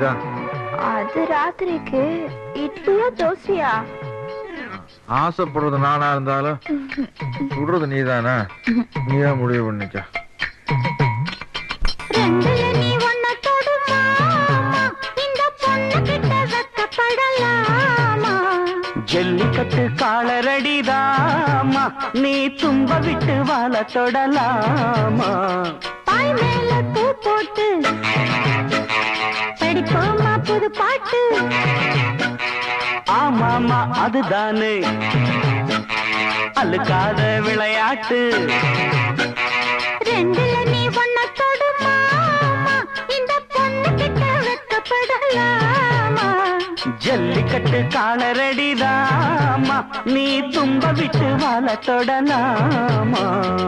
இருக்கா அது ராத்திரிக்கு இட்லியா தோசையா ஆசைப்படுறது நானா இருந்தாலும் சுடுறது நீதானே நீதான் முடிவு பண்ணிக்க ரெண்டுல நீ ஒன்ன தொடுமா இந்த பொண்ணு கிட்ட வெக்கப்படலாமா ஜல்லிக்கட்டு காலரடிதாமா நீ தும்ப விட்டு வாழ தொடலாமா பாய் மேல பூ போட்டு படிப்போமா புது பாட்டு ஆமாமா அதுதானே அழுக்காத விளையாட்டு ரெண்டுல நீ ஒன்ன தொடுமா இந்த பொண்ணு கிட்ட வெக்கப்படலாமா ஜல்லிக்கட்டு காலரடிதாமா நீ தும்ப விட்டு வாழ தொடலாமா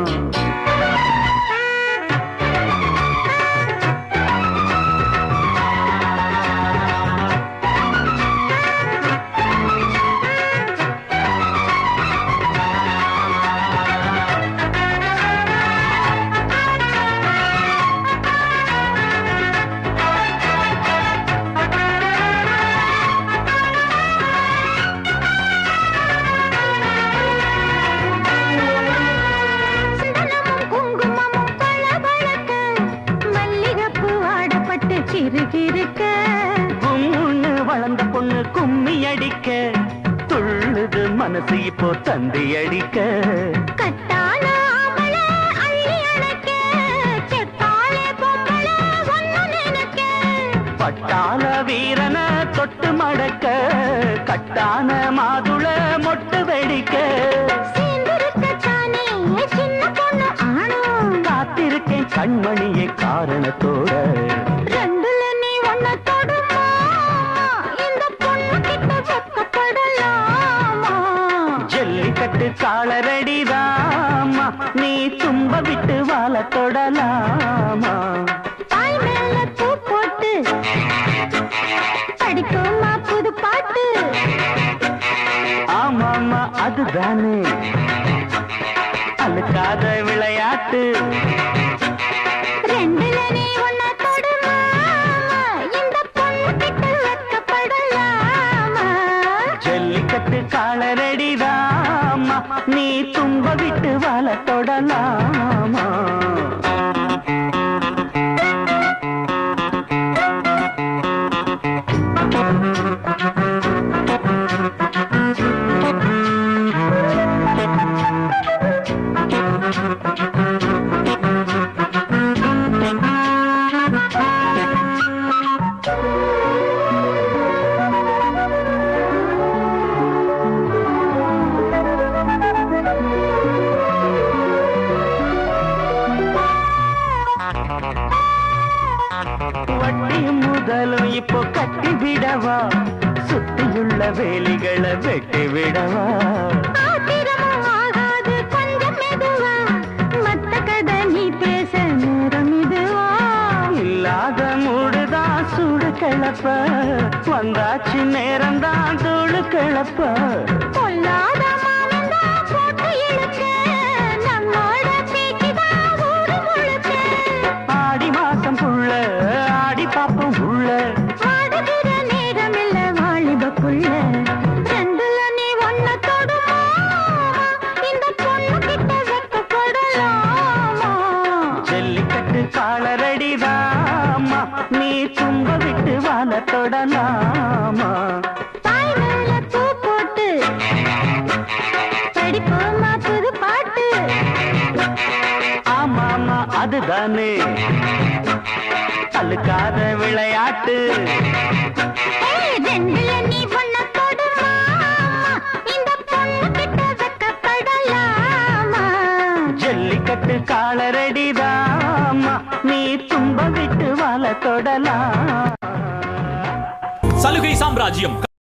சந்தனமும் குங்குமமும் பளபளக்க, மல்லிகைப்பூ ஆடப்பட்டு சிறுகிருக்க. கும்முன்னு வளர்ந்த பொண்ணு கும்மி அடிக்க துள்ளுது மனசு இப்போ தந்தி அடிக்க கட்டான ஆம்பளை அள்ளி அணைக்க, செத்தாளே பொம்பளை ஒண்ணு நினைக்க. பட்டாள வீரன தொட்டு மடக்க கட்டான மாதுள மொட்டு வெடிக்க சேர்ந்திருக்கத்தானே சின்ன பொண்ணு ஆணும். காத்திருக்கேன் கண்மணியே காரணத்தோட ரெண்டுல நீ ஒண்ண தொடுமா, இந்த பொண்ணு கிட்ட வெட்கப்படலாமா? ஜல்லிக்கட்டு காலரடிதாமா நீ தும்ப விட்டு வாழ தொடலாமா தாய் மேல பூ போட்டு படிக்குமா புது பாட்டு ஆமாமா அதுதானே அழுக்காத விளையாட்டு ரெண்டுல நீ ஒன்ன தொடுமா இந்த பொண்ணு கிட்ட வெட்கப்படலாமா ஜல்லிக்கட்டு காலரடிதாமா நீ தும்ப விட்டு வாழ தொடலாமா வட்டியும் முதலும் இப்போ கட்டி விடவா சுத்தியுள்ள வேலிகளை வெட்டி விடவா ஆத்திரமும் ஆகாது கொஞ்சம் மெதுவா மத்த கதை நீ பேச நேரம் இதுவா இல்லாத மூடுதான் சூடு கிளப்ப வந்தாச்சு நேரம்தான் தூளு கிளப்ப பொல்லாத மானந்தா போட்டு இழுக்க நம்மோட பேச்சுதான் ஊரு முழுக்க ஆடி மாசம் புள்ள ஆடி பாப்போம் உள்ள ஆடுகிற நேரமில்ல வாலிபக்குள்ள ரெண்டுல நீ ஒன்ன தொடுமா இந்த பொண்ணு கிட்ட வெட்கப்படலாமா ஜல்லிக்கட்டு காலரடிதாமா நீ தும்ப விட்டு வாழ தொடலாமா தாய் மேல பூ போட்டு படிப்போமா புது பாட்டு ஆமாமா அதுதானே அழுக்காத விளையாட்டு ஏய், ரெண்டுல நீ ஒன்ன தொடுமா இந்த பொண்ணு கிட்ட வெட்கப்படலாமா ஜல்லிக்கட்டு காலரடிதாமா நீ தும்ப விட்டு வாழ தொடலாம் சலுகை சாம்ராஜ்யம்